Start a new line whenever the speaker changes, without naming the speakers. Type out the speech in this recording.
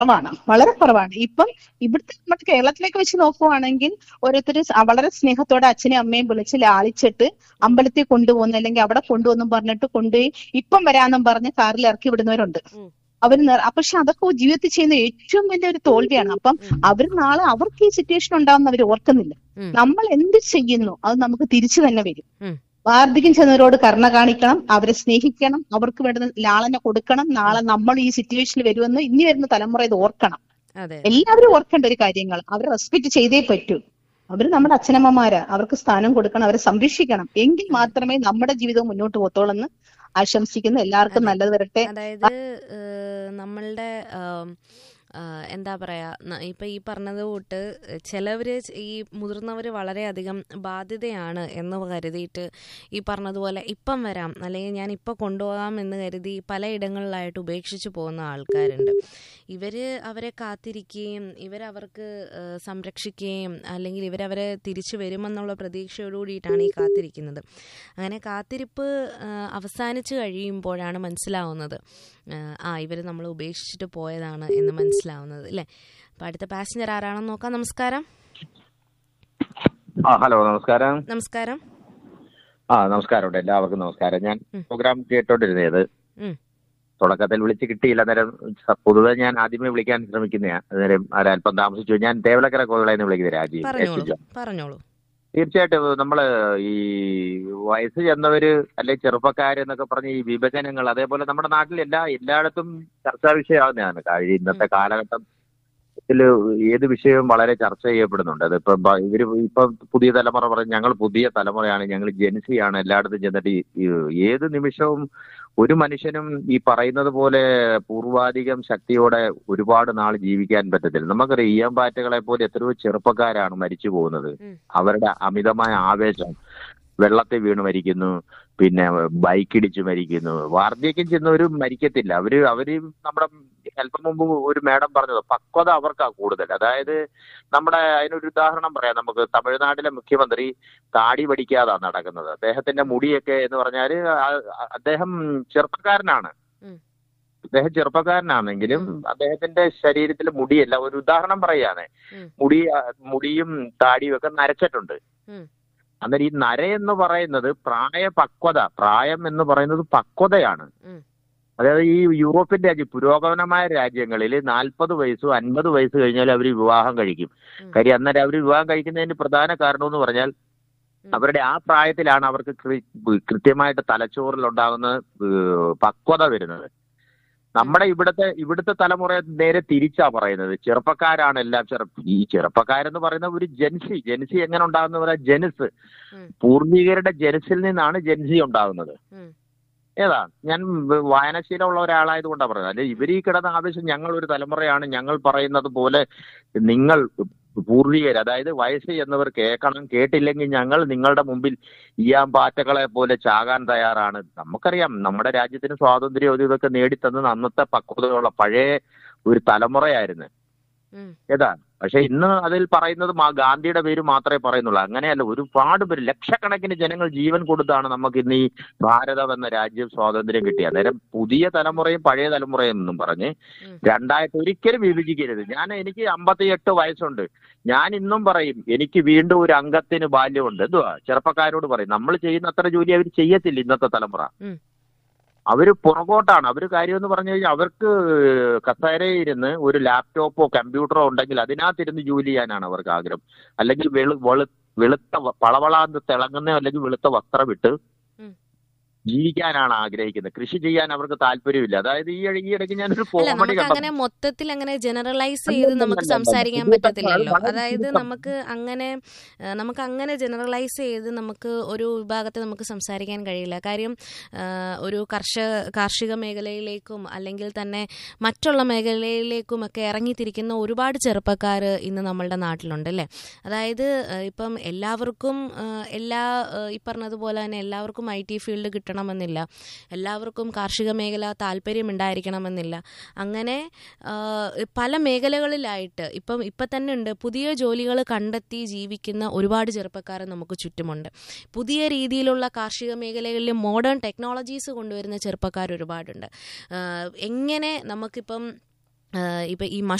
കുറവാണ് വളരെ കുറവാണ് ഇപ്പം ഇവിടുത്തെ നമ്മുടെ കേരളത്തിലേക്ക് വെച്ച് നോക്കുവാണെങ്കിൽ ഓരോരുത്തർ വളരെ സ്നേഹത്തോടെ അച്ഛനെയും അമ്മയും വിളിച്ച് ലാളിച്ചിട്ട് അമ്പലത്തിൽ കൊണ്ടുപോകുന്നു അല്ലെങ്കിൽ അവിടെ കൊണ്ടുവന്നും പറഞ്ഞിട്ട് കൊണ്ടുപോയി ഇപ്പം വരാന്നും പറഞ്ഞ് കാറിൽ ഇറക്കി വിടുന്നവരുണ്ട്
ഉം.
അവർ പക്ഷെ അതൊക്കെ ജീവിതത്തിൽ ചെയ്യുന്ന ഏറ്റവും വലിയ ഒരു തോൽവിയാണ് അപ്പം അവർ നാളെ അവർക്ക് ഈ സിറ്റുവേഷൻ ഉണ്ടാവുന്ന അവർ ഓർക്കുന്നില്ല
ഉം.
നമ്മൾ എന്ത് ചെയ്യുന്നു അത് നമുക്ക് തിരിച്ചു തന്നെ വരും
ഉം.
വാർദ്ധക്യം ചെന്നവരോട് കരുണ കാണിക്കണം അവരെ സ്നേഹിക്കണം അവർക്ക് വേണ്ടുന്ന ലാളന കൊടുക്കണം നാളെ നമ്മൾ ഈ സിറ്റുവേഷനിൽ വരുമെന്ന് ഇനി വരുന്ന തലമുറ ഇത് ഓർക്കണം
അതെ
എല്ലാവരും ഓർക്കേണ്ട ഒരു കാര്യങ്ങൾ അവരെ റെസ്പെക്ട് ചെയ്തേ പറ്റൂ അവര് നമ്മുടെ അച്ഛനമ്മമാരാ അവർക്ക് സ്ഥാനം കൊടുക്കണം അവരെ സംരക്ഷിക്കണം എങ്കിൽ മാത്രമേ നമ്മുടെ ജീവിതം മുന്നോട്ട് പോത്തോളെന്ന് ആശംസിക്കുന്നു എല്ലാവർക്കും നല്ലത് വരട്ടെ
അതായത് ഏഹ്, നമ്മളുടെ ആം, ആ, എന്താ പറയാ ന- ഇപ്പൊ ഈ പറഞ്ഞത് കൂട്ട് ചിലവര് ഈ മുതിർന്നവർ വളരെയധികം ബാധ്യതയാണ് എന്ന് കരുതിയിട്ട് ഈ പറഞ്ഞതുപോലെ ഇപ്പം വരാം അല്ലെങ്കിൽ ഞാൻ ഇപ്പം കൊണ്ടുപോകാം എന്ന് കരുതി പലയിടങ്ങളിലായിട്ട് ഉപേക്ഷിച്ച് പോകുന്ന ആൾക്കാരുണ്ട് ഇവര് അവരെ കാത്തിരിക്കുകയും ഇവരവർക്ക് ഏഹ്, സംരക്ഷിക്കുകയും അല്ലെങ്കിൽ ഇവരവരെ തിരിച്ചു വരുമെന്നുള്ള പ്രതീക്ഷയോടുകൂടിയിട്ടാണ് ഈ കാത്തിരിക്കുന്നത് അങ്ങനെ കാത്തിരിപ്പ് ഏഹ്, അവസാനിച്ച് കഴിയുമ്പോഴാണ് മനസ്സിലാവുന്നത് ഏഹ്, ആ ഇവർ നമ്മൾ ഉപേക്ഷിച്ചിട്ട് പോയതാണ് എന്ന് മനസ്സിലാവുന്നത് അല്ലേ അപ്പം അടുത്ത പാസഞ്ചർ ആരാണെന്ന് നോക്കാം നമസ്കാരം
ആ ഹലോ നമസ്കാരം
നമസ്കാരം
ആ നമസ്കാരം എല്ലാവർക്കും നമസ്കാരം ഞാൻ
ഉം.
പ്രോഗ്രാം കേട്ടോണ്ടിരുന്നത്
ഉം.
തുടക്കത്തിൽ വിളിച്ച് കിട്ടിയില്ല അന്നേരം സ- പൊതുവെ ഞാൻ ആദ്യമേ വിളിക്കാൻ ശ്രമിക്കുന്നതാണ് അന്നേരം ഒരല്പം താമസിച്ചു ഞാൻ തേവലക്കര കോവിളെന്ന് വിളിക്കുന്നത് രാജീവ്
പറഞ്ഞോളൂ
എസ്. ജോൺ.
പറഞ്ഞോളൂ
തീർച്ചയായിട്ടും നമ്മള് ഈ വയസ്സ് ചെന്നവര് അല്ലെ ചെറുപ്പക്കാരെന്നൊക്കെ പറഞ്ഞ് ഈ വിഭജനങ്ങൾ അതേപോലെ നമ്മുടെ നാട്ടിൽ എല്ലാ എല്ലായിടത്തും ചർച്ചാ വിഷയമാകുന്നതാണ് കാര്യം ഇന്നത്തെ കാലഘട്ടം ത്തില് ഏത് വിഷയവും വളരെ ചർച്ച ചെയ്യപ്പെടുന്നുണ്ട് അതിപ്പോ ബ- ഇവര് ഇപ്പൊ പുതിയ തലമുറ പറഞ്ഞ് ഞങ്ങൾ പുതിയ തലമുറയാണ് ഞങ്ങൾ ജെൻസിയാണ് എല്ലായിടത്തും ചെന്നിട്ട് ഈ- ഈ ഏത് നിമിഷവും ഒരു മനുഷ്യനും ഈ പറയുന്നത് പോലെ പൂർവാധികം ശക്തിയോടെ ഒരുപാട് നാൾ ജീവിക്കാൻ പറ്റത്തില്ല നമുക്കറിയാം ഈയമ്പാറ്റകളെ പോലെ എത്രയോ ചെറുപ്പക്കാരാണ് മരിച്ചു പോകുന്നത്
ഉം.
അവരുടെ അമിതമായ ആവേശം വെള്ളത്തിൽ വീണ് മരിക്കുന്നു പിന്നെ ബൈക്കിടിച്ച് മരിക്കുന്നു വാർദ്ധക്യം ചെന്നവരും മരിക്കത്തില്ല അവര് അവര് നമ്മുടെ അല്പം മുമ്പ് ഒരു മേഡം പറഞ്ഞത് പക്വത അവർക്കാ കൂടുതൽ അതായത് നമ്മുടെ അതിനൊരു ഉദാഹരണം പറയാം നമുക്ക് തമിഴ്നാട്ടിലെ മുഖ്യമന്ത്രി താടി പഠിക്കാതാണ് നടക്കുന്നത് അദ്ദേഹത്തിന്റെ മുടിയൊക്കെ എന്ന് പറഞ്ഞാല് ആ- ആ- അദ്ദേഹം ചെറുപ്പക്കാരനാണ്
ഉം.
അദ്ദേഹം ചെറുപ്പക്കാരനാണെങ്കിലും അദ്ദേഹത്തിന്റെ ശരീരത്തിൽ മുടിയല്ല ഒരു ഉദാഹരണം പറയാണ്
ഉം.
മുടി ആ, മുടിയും താടിയും ഒക്കെ നരച്ചിട്ടുണ്ട്
ഉം.
അന്നേരം ഈ നര എന്ന് പറയുന്നത് പ്രായ പക്വത പ്രായം എന്ന് പറയുന്നത് പക്വതയാണ്
ഉം.
അതായത് ഈ യൂറോപ്യൻ രാജ്യം പുരോഗമനമായ രാജ്യങ്ങളിൽ നാൽപ്പത് വയസ്സും അൻപത് വയസ്സ് കഴിഞ്ഞാൽ അവർ വിവാഹം കഴിക്കും
ഉം.
കാര്യം അന്നേരം അവർ വിവാഹം കഴിക്കുന്നതിന് പ്രധാന കാരണം എന്ന് പറഞ്ഞാൽ
ഉം.
അവരുടെ ആ പ്രായത്തിലാണ് അവർക്ക് കൃ- കൃത്യമായിട്ട് തലച്ചോറിൽ ഉണ്ടാകുന്ന ഏഹ്, പക്വത വരുന്നത് നമ്മുടെ ഇവിടുത്തെ ഇവിടുത്തെ തലമുറ നേരെ തിരിച്ചാ പറയുന്നത് ചെറുപ്പക്കാരാണ് എല്ലാം ചെറു ഈ ചെറുപ്പക്കാരെന്ന് പറയുന്ന ഒരു ജെൻസി ജെൻസി എങ്ങനെ ഉണ്ടാകുന്ന പറയാ ജെൻസ്
ഉം.
പൂർവികരുടെ ജെൻസിൽ നിന്നാണ് ജെൻസി ഉണ്ടാകുന്നത്
ഉം.
ഏതാ ഞാൻ വ- വായനാശീലമുള്ള ഒരാളായത് കൊണ്ടാണ് പറയുന്നത് അല്ലെ ഇവർ ഈ കിടന്ന ആവശ്യം ഞങ്ങൾ ഒരു തലമുറയാണ് ഞങ്ങൾ പറയുന്നത് പോലെ നിങ്ങൾ പൂർവികർ അതായത് വയസ്സ് എന്നവർ കേൾക്കണം കേട്ടില്ലെങ്കിൽ ഞങ്ങൾ നിങ്ങളുടെ മുമ്പിൽ ഈയാൻ പാറ്റകളെ പോലെ ചാകാൻ തയ്യാറാണ് നമുക്കറിയാം നമ്മുടെ രാജ്യത്തിന് സ്വാതന്ത്ര്യം ഒരു ഇതൊക്കെ നേടിത്തന്നത് അന്നത്തെ പക്വതയുള്ള പഴയ ഒരു തലമുറയായിരുന്നു
ഉം.
ഏതാ പക്ഷെ ഇന്ന് അതിൽ പറയുന്നത് മാ- ഗാന്ധിയുടെ പേര് മാത്രമേ പറയുന്നുള്ളൂ അങ്ങനെയല്ല ഒരുപാട് പേര് ലക്ഷക്കണക്കിന് ജനങ്ങൾ ജീവൻ കൊടുത്താണ് നമുക്ക് ഇന്ന് ഈ ഭാരതം എന്ന രാജ്യം സ്വാതന്ത്ര്യം കിട്ടിയത് അന്നേരം പുതിയ തലമുറയും പഴയ തലമുറയും എന്നും പറഞ്ഞ്
ഉം.
രണ്ടായിട്ട് ഒരിക്കലും വിഭജിക്കരുത് ഞാൻ എനിക്ക് അമ്പത്തിയെട്ട് വയസ്സുണ്ട് ഞാൻ ഇന്നും പറയും എനിക്ക് വീണ്ടും ഒരു അംഗത്തിന് ബാല്യമുണ്ട് എന്തുവാ ചെറുപ്പക്കാരോട് പറയും നമ്മൾ ചെയ്യുന്ന അത്ര ജോലി അവർ ചെയ്യത്തില്ല ഇന്നത്തെ തലമുറ
ഉം.
അവര് പുറകോട്ടാണ് അവര് കാര്യം എന്ന് പറഞ്ഞു കഴിഞ്ഞാൽ അവർക്ക് കസേരയിൽ ഇരുന്ന് ഒരു ലാപ്ടോപ്പോ കമ്പ്യൂട്ടറോ ഉണ്ടെങ്കിൽ അതിനകത്തിരുന്ന് ജോലി ചെയ്യാനാണ് അവർക്ക് ആഗ്രഹം അല്ലെങ്കിൽ വെളു വെളു വെളുത്ത വ- പളവളാന്ന് തിളങ്ങുന്ന അല്ലെങ്കിൽ വെളുത്ത വസ്ത്രം ഇട്ട്
ഉം.
ജീവിക്കാനാണ് ആഗ്രഹിക്കുന്നത് കൃഷി ചെയ്യാൻ അവർക്ക് താല്പര്യമില്ല അതായത് ഈ ഈ ഇടയ്ക്ക് ഞാനൊരു
അല്ല
കോമഡി
നമുക്ക്
കണ്ടു
അങ്ങനെ മൊത്തത്തിൽ അങ്ങനെ ജനറലൈസ്
അല്ല,
ചെയ്ത്
അല്ല,
നമുക്ക്
അല്ല, അല്ല.
സംസാരിക്കാൻ
ഇത്
പറ്റത്തില്ലല്ലോ
വളരെ
അതായത്
ചുരുക്കം.
നമുക്ക് അങ്ങനെ ആ, നമുക്ക് അങ്ങനെ ജനറലൈസ് ചെയ്ത് നമുക്ക് ഒരു വിഭാഗത്തെ നമുക്ക് സംസാരിക്കാൻ കഴിയില്ല കാര്യം ആ, ഒരു കർഷക കാർഷിക മേഖലയിലേക്കും അല്ലെങ്കിൽ തന്നെ മറ്റുള്ള മേഖലയിലേക്കും ഒക്കെ ഇറങ്ങിത്തിരിക്കുന്ന ഒരുപാട് ചെറുപ്പക്കാർ ഇന്ന് നമ്മളുടെ നാട്ടിലുണ്ട് അല്ലേ അതായത് ആ, ഇപ്പം എല്ലാവർക്കും ആ, എല്ലാ ആ, ഈ പറഞ്ഞതുപോലെ തന്നെ എല്ലാവർക്കും ഐ ടി ഫീൽഡ് കിട്ടണമെന്നില്ല എല്ലാവർക്കും കാർഷിക മേഖല താല്പര്യം ഉണ്ടായിരിക്കണമെന്നില്ല അങ്ങനെ ആ, പല മേഖലകളിലായിട്ട് ഇപ്പം ഇപ്പം തന്നെ ഉണ്ട് പുതിയ ജോലികൾ കണ്ടെത്തി ജീവിക്കുന്ന ഒരുപാട് ചെറുപ്പക്കാർ നമുക്ക് ചുറ്റുമുണ്ട് പുതിയ രീതിയിലുള്ള കാർഷിക മേഖലകളിൽ മോഡേൺ ടെക്നോളജീസ് കൊണ്ടുവരുന്ന ചെറുപ്പക്കാർ ഒരുപാടുണ്ട് ആ, എങ്ങനെ നമുക്കിപ്പം ഇപ്പം ഈ